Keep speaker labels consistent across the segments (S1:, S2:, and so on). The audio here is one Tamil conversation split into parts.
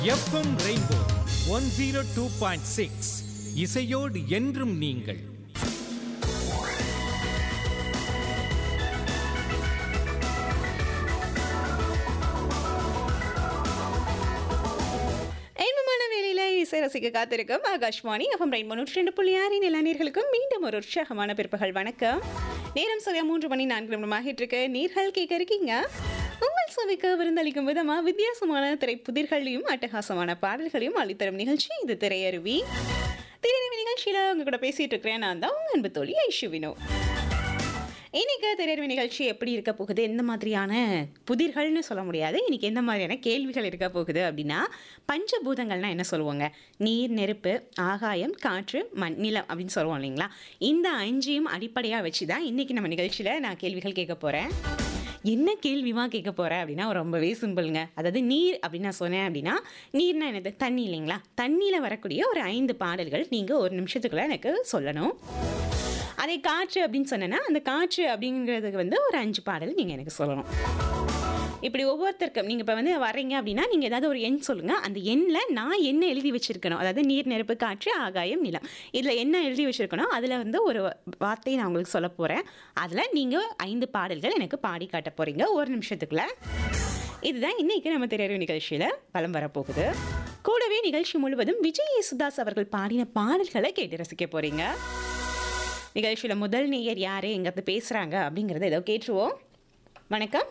S1: FM rainbow one zero two point six இசையோடு என்றும் நீங்கள்
S2: இன்பமான வேலையில இசை ரசிக்க காத்திருக்கும் ஆகாஷ்வாணி எஃப்எம் ரெயின் முன்னூற்றி ரெண்டு புள்ளி ஆறின் எல்லா நேர்களுக்கும் மீண்டும் ஒரு உற்சாகமான பிற்பகல் வணக்கம் நேரம் சரியா மூன்று மணி நான்கு நிமிடமாகிட்டு இருக்கு நீர்கள் கேட்க இருக்கீங்க உங்கள் சபைக்கு விருந்தளிக்கும் விதமா வித்தியாசமான திரைப்புதிர்களையும் அட்டகாசமான பாடல்களையும் அளித்தரும் நிகழ்ச்சி இது திரையருவி திரையருவி நிகழ்ச்சியில உங்க கூட பேசிட்டு இருக்கிறேன் நான் தான் உங்க அன்பு தோழி ஐஷு வினோ இன்னைக்கு திரையரவு நிகழ்ச்சி எப்படி இருக்க போகுது எந்த மாதிரியான புதிர்கள்னு சொல்ல முடியாது இன்னைக்கு எந்த மாதிரியான கேள்விகள் இருக்க போகுது அப்படின்னா பஞ்சபூதங்கள்னா என்ன சொல்லுவாங்க நீர் நெருப்பு ஆகாயம் காற்று மண் நிலம் அப்படின்னு சொல்லுவோம் இல்லைங்களா இந்த அஞ்சையும் அடிப்படையாக வச்சு தான் இன்னைக்கு நம்ம நிகழ்ச்சியில் நான் கேள்விகள் கேட்க போகிறேன் என்ன கேள்விமா கேட்க போகிறேன் அப்படின்னா ரொம்பவே சிம்பிளுங்க அதாவது நீர் அப்படின்னு நான் சொன்னேன் அப்படின்னா நீர்னா என்னது தண்ணி இல்லைங்களா தண்ணியில் வரக்கூடிய ஒரு ஐந்து பாடல்கள் நீங்கள் ஒரு நிமிஷத்துக்குள்ள எனக்கு சொல்லணும் அதே காற்று அப்படின்னு சொன்னேன்னா அந்த காற்று அப்படிங்கிறதுக்கு வந்து ஒரு அஞ்சு பாடல் நீங்கள் எனக்கு சொல்லணும் இப்படி ஒவ்வொருத்தருக்கும் நீங்கள் இப்போ வந்து வர்றீங்க அப்படின்னா நீங்கள் ஏதாவது ஒரு எண் சொல்லுங்கள் அந்த எண்ணில் நான் என்ன எழுதி வச்சிருக்கணும் அதாவது நீர் நெருப்பு காற்று ஆகாயம் நிலம் இதில் என்ன எழுதி வச்சிருக்கணும் அதில் வந்து ஒரு வார்த்தையை நான் உங்களுக்கு சொல்ல போகிறேன் அதில் நீங்கள் ஐந்து பாடல்கள் எனக்கு பாடி காட்ட போகிறீங்க ஒரு நிமிஷத்துக்குள்ள இதுதான் இன்னைக்கு நம்ம திரையரவு நிகழ்ச்சியில் பலம் வரப்போகுது கூடவே நிகழ்ச்சி முழுவதும் விஜய் யேசுதாஸ் அவர்கள் பாடின பாடல்களை கேட்டு ரசிக்க போகிறீங்க நிகழ்ச்சியில் முதல் நேயர் யார் எங்கிறது பேசுகிறாங்க அப்படிங்கிறத ஏதோ கேட்டுருவோம் வணக்கம்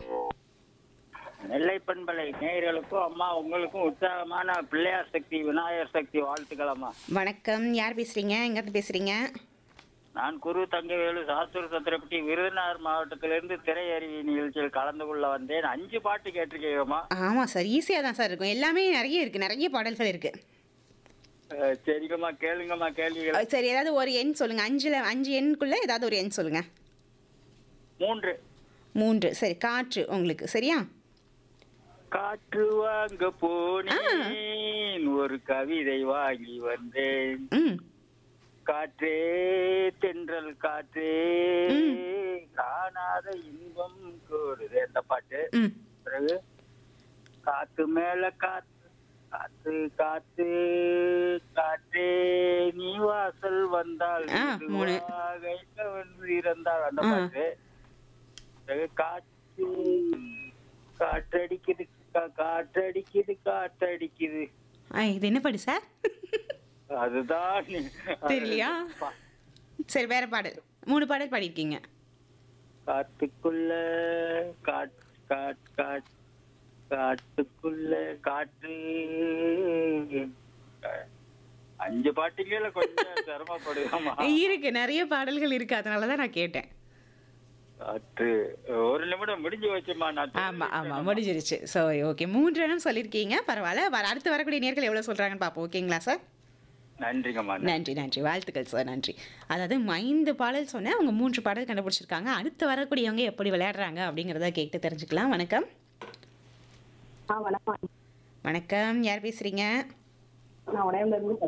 S3: நெல்லை பண்பலை நேயர்களுக்கும் அம்மா உங்களுக்கும் உற்சாகமான பிள்ளையார் சக்தி விநாயகர் சக்தி வாழ்த்துக்களம்மா
S2: வணக்கம் யார் பேசுகிறீங்க எங்கிறது பேசுகிறீங்க
S3: நான் குரு தங்கவேலு சாத்தூர் சத்திரப்பட்டி விருதுநகர் மாவட்டத்திலிருந்து திரையறிவி நிகழ்ச்சியில் கலந்து கொள்ள வந்தேன் அஞ்சு பாட்டு கேட்டிருக்கீங்கம்மா
S2: ஆமாம் சார் ஈஸியாக தான் சார் இருக்கும் எல்லாமே நிறைய இருக்குது நிறைய பாடல்கள் இருக்குது
S3: அஹ், சரிங்கம்மா கேளுங்கம்மா கேள்விகள்
S2: சரி ஏதாவது ஒரு எண் சொல்லுங்கள் அஞ்சில் அஞ்சு எண்ணுக்குள்ளே ஏதாவது ஒரு எண் சொல்லுங்கள்
S3: மூன்று
S2: மூன்று சரி காற்று உங்களுக்கு சரியா
S3: காற்று வாங்க போனேன் ஒரு கவிதை வாங்கி வந்தேன்
S2: ம்
S3: காற்றே தென்றல் காற்றே
S2: ம்.
S3: காணாத இன்பம் கூடுது அந்த பாட்டு
S2: ம்
S3: பிறகு காத்து மேல காத்து காத்து காத்து காற்றே நீ வாசல் வந்தால்
S2: ஆ, மூணு.
S3: மெதுவாக வந்து இறந்தாள் அந்த
S2: ஆ.
S3: பாட்டு பிறகு காற்று காற்றடிக்குது கா- காற்றடிக்குது காற்றடிக்குது
S2: ஆ இது என்ன பாடு சார்
S3: அதுதான்
S2: தெரியலையா சரி வேற பாடல் மூணு பாடல் பாடியிருக்கீங்க
S3: காட்டுக்குள்ள காட் காட் காட் காட்டுக்குள்ள காற்று அஞ்சு பாட்டுகள கொஞ்சம் சிரமப்படுதாமா
S2: இருக்கு நிறைய பாடல்கள் இருக்கு அதனால தான் நான் கேட்டேன்
S3: காற்று ஒரு நிமிடம் முடிஞ்சு வச்சுமா நான்
S2: ஆமா ஆமா முடிஞ்சிருச்சு ஸோ ஓகே மூன்று இடம் சொல்லியிருக்கீங்க பரவாயில்ல வர அடுத்து வரக்கூடிய நேர்கள் எவ்வளோ சொல்றாங்கன்னு பார்ப்போம் ஓகேங்களா சார்
S3: நன்றிங்கம்மா
S2: நன்றி நன்றி வாழ்த்துக்கள் சார் நன்றி அதாவது ஐந்து பாடல் சொன்னேன் அவங்க மூன்று பாடல் கண்டுபிடிச்சிருக்காங்க அடுத்து வரக்கூடியவங்க எப்படி விளையாடுறாங்க அப்படிங்கிறத கேட்டு தெரிஞ்சுக்கலாம் வணக்கம்
S4: ஆ வணக்கம்
S2: வணக்கம் யார் பேசுறீங்க
S4: நான் உடையம்ல இருந்து